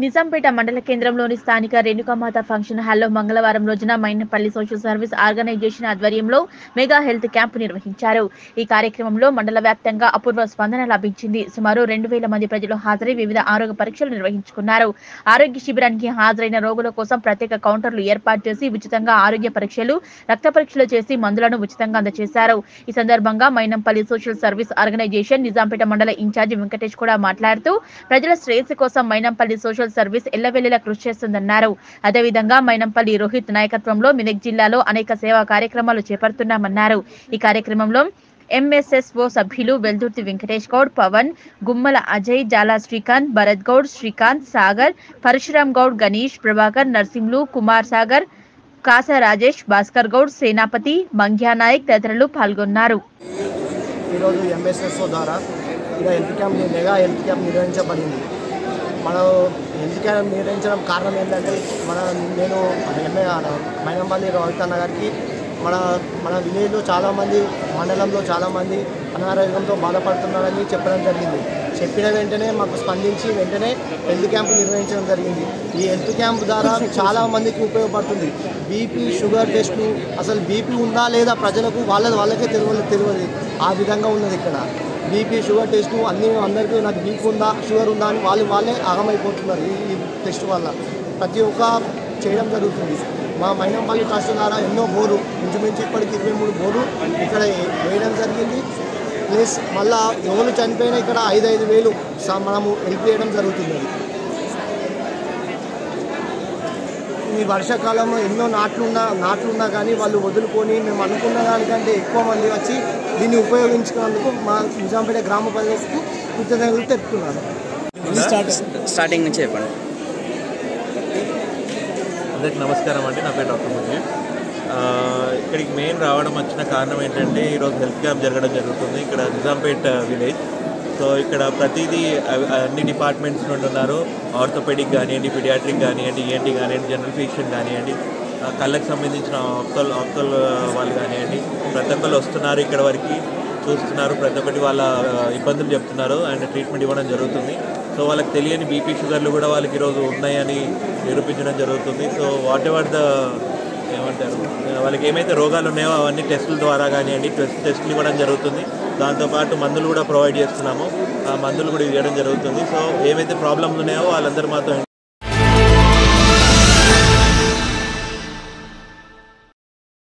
నిజాంపేట మండల కేంద్రంలోని స్థానిక రేణుకామాత ఫంక్షన్ హాల్లో మంగళవారం రోజున మైనపల్లి సోషల్ సర్వీస్ ఆర్గనైజేషన్ ఆధ్వర్యంలో మెగా హెల్త్ క్యాంపు నిర్వహించారు ఈ కార్యక్రమంలో మండల వ్యాప్తంగా అపూర్వ స్పందన లభించింది సుమారు రెండు వేల మంది ప్రజలు హాజరై వివిధ ఆరోగ్య పరీక్షలు నిర్వహించుకున్నారు ఆరోగ్య శిబిరానికి హాజరైన రోగుల కోసం ప్రత్యేక కౌంటర్లు ఏర్పాటు చేసి ఉచితంగా ఆరోగ్య పరీక్షలు రక్త పరీక్షలు చేసి మందులను ఉచితంగా అందజేశారు ఈ సందర్భంగా Mainampalli social service organisation Nizampet మండల ఇన్ఛార్జి వెంకటేష్ కూడా మాట్లాడుతూ ప్రజల శ్రేయస్సు కోసం మైనంపల్లి సోషల్ సర్వీస్ ఎల్లవెల్లిలా కృషి చేస్తుందన్నారు అదేవిధంగా మైనంపల్లి రోహిత్ నాయకత్వంలో మెదక్ జిల్లాలో అనేక సేవా కార్యక్రమాలు చేపడుతున్నామన్నారు ఈ కార్యక్రమంలో ఎంఎస్ఎస్ఓ సభ్యులు వెల్దుర్తి వెంకటేష్ గౌడ్ పవన్ గుమ్మల అజయ్ జాలా శ్రీకాంత్ భరత్ గౌడ్ శ్రీకాంత్ సాగర్ పరశురామ్ గౌడ్ గణేష్ ప్రభాకర్ నర్సింహులు కుమార్ సాగర్ కాస రాజేష్ భాస్కర్ గౌడ్ సేనాపతి మంగ్యా నాయక్ తదితరులు పాల్గొన్నారు ఈరోజు ఎంఎస్ఎస్ఓ ద్వారా ఇలా health camp mega health camp నిర్వహించబడింది మనం హెల్త్ క్యాంప్ నిర్వహించడం కారణం ఏంటంటే మన నేను ఎంఏ మైనంపల్లి రోహిత్ అన్న గారికి మన మన విలేజ్లో చాలామంది మండలంలో చాలామంది అనారోగ్యంతో బాధపడుతున్నారని చెప్పడం జరిగింది చెప్పిన వెంటనే మాకు స్పందించి వెంటనే హెల్త్ క్యాంప్ నిర్వహించడం జరిగింది ఈ హెల్త్ క్యాంప్ ద్వారా చాలా మందికి ఉపయోగపడుతుంది బీపీ షుగర్ టెస్టు అసలు బీపీ ఉందా లేదా ప్రజలకు వాళ్ళ వాళ్ళకే తెలియదు తెలియదు ఆ విధంగా ఉన్నది ఇక్కడ బీపీ షుగర్ టెస్ట్ అన్ని అందరికీ నాకు బీపీ ఉందా షుగర్ ఉందా అని వాళ్ళు వాళ్ళే ఆగమైపోతున్నారు ఈ ఈ టెస్ట్ వల్ల ప్రతి ఒక్క చేయడం జరుగుతుంది మా మైనంపల్లి ట్రస్ట్ ద్వారా ఎన్నో బోరు ఇంచుమించు ఇప్పటికి ఇరవై మూడు బోరు ఇక్కడ వేయడం జరిగింది ప్లస్ మళ్ళా ఎవరు చనిపోయినా ఇక్కడ ఐదు ఐదు వేలు స- మనము హెల్ప్ చేయడం జరుగుతుంది ఈ వర్షాకాలంలో ఎన్నో నాట్లున్నా నాట్లున్నా కానీ వాళ్ళు వదులుకొని మేము అనుకున్న దానికంటే ఎక్కువ మంది వచ్చి దీన్ని ఉపయోగించుకున్నందుకు మా నిజాంపేట గ్రామ ప్రజలకు కృతజ్ఞతలు తెలుపుతున్నాను స్టార్టింగ్ నుంచి చెప్పండి అందరికి నమస్కారం అండి నా పేరు డాక్టర్ ముజీబ్ ఆ, ఇక్కడికి మెయిన్ రావడం వచ్చిన కారణం ఏంటంటే ఈరోజు హెల్త్ క్యాంప్ జరగడం జరుగుతుంది ఇక్కడ నిజాంపేట్ విలేజ్ సో ఇక్కడ ప్రతిదీ అవి- అన్ని డిపార్ట్మెంట్స్ నుండి ఉన్నారు ఆర్థోపెడిక్ కానివ్వండి పిడియాట్రిక్ కానివ్వండి ఈఎన్టీ కానివ్వండి జనరల్ ఫిజిషియన్ కానివ్వండి ఆ, కళ్ళకి సంబంధించిన ఆప్తల్ ఆప్తల్ వాళ్ళు కానివ్వండి ప్రతి ఒక్కరు వస్తున్నారు ఇక్కడ వరకు చూస్తున్నారు ప్రతి ఒక్కటి వాళ్ళ ఆ, ఇబ్బందులు చెప్తున్నారు అండ్ ట్రీట్మెంట్ ఇవ్వడం జరుగుతుంది సో వాళ్ళకి తెలియని బీపీ షుగర్లు కూడా వాళ్ళకి ఈరోజు ఉన్నాయని నిరూపించడం జరుగుతుంది సో వాట్ ఎవర్ ద ఏమంటారు వాళ్ళకి ఏమైతే రోగాలు ఉన్నాయో అవన్నీ టెస్టుల ద్వారా కానివ్వండి టెస్ట్ టెస్టులు ఇవ్వడం జరుగుతుంది దాంతోపాటు మందులు కూడా ప్రొవైడ్ చేస్తున్నాము ఆ మందులు కూడా ఇవ్వడం జరుగుతుంది సో ఏమైతే ప్రాబ్లమ్స్ ఉన్నాయో వాళ్ళందరూ మాతో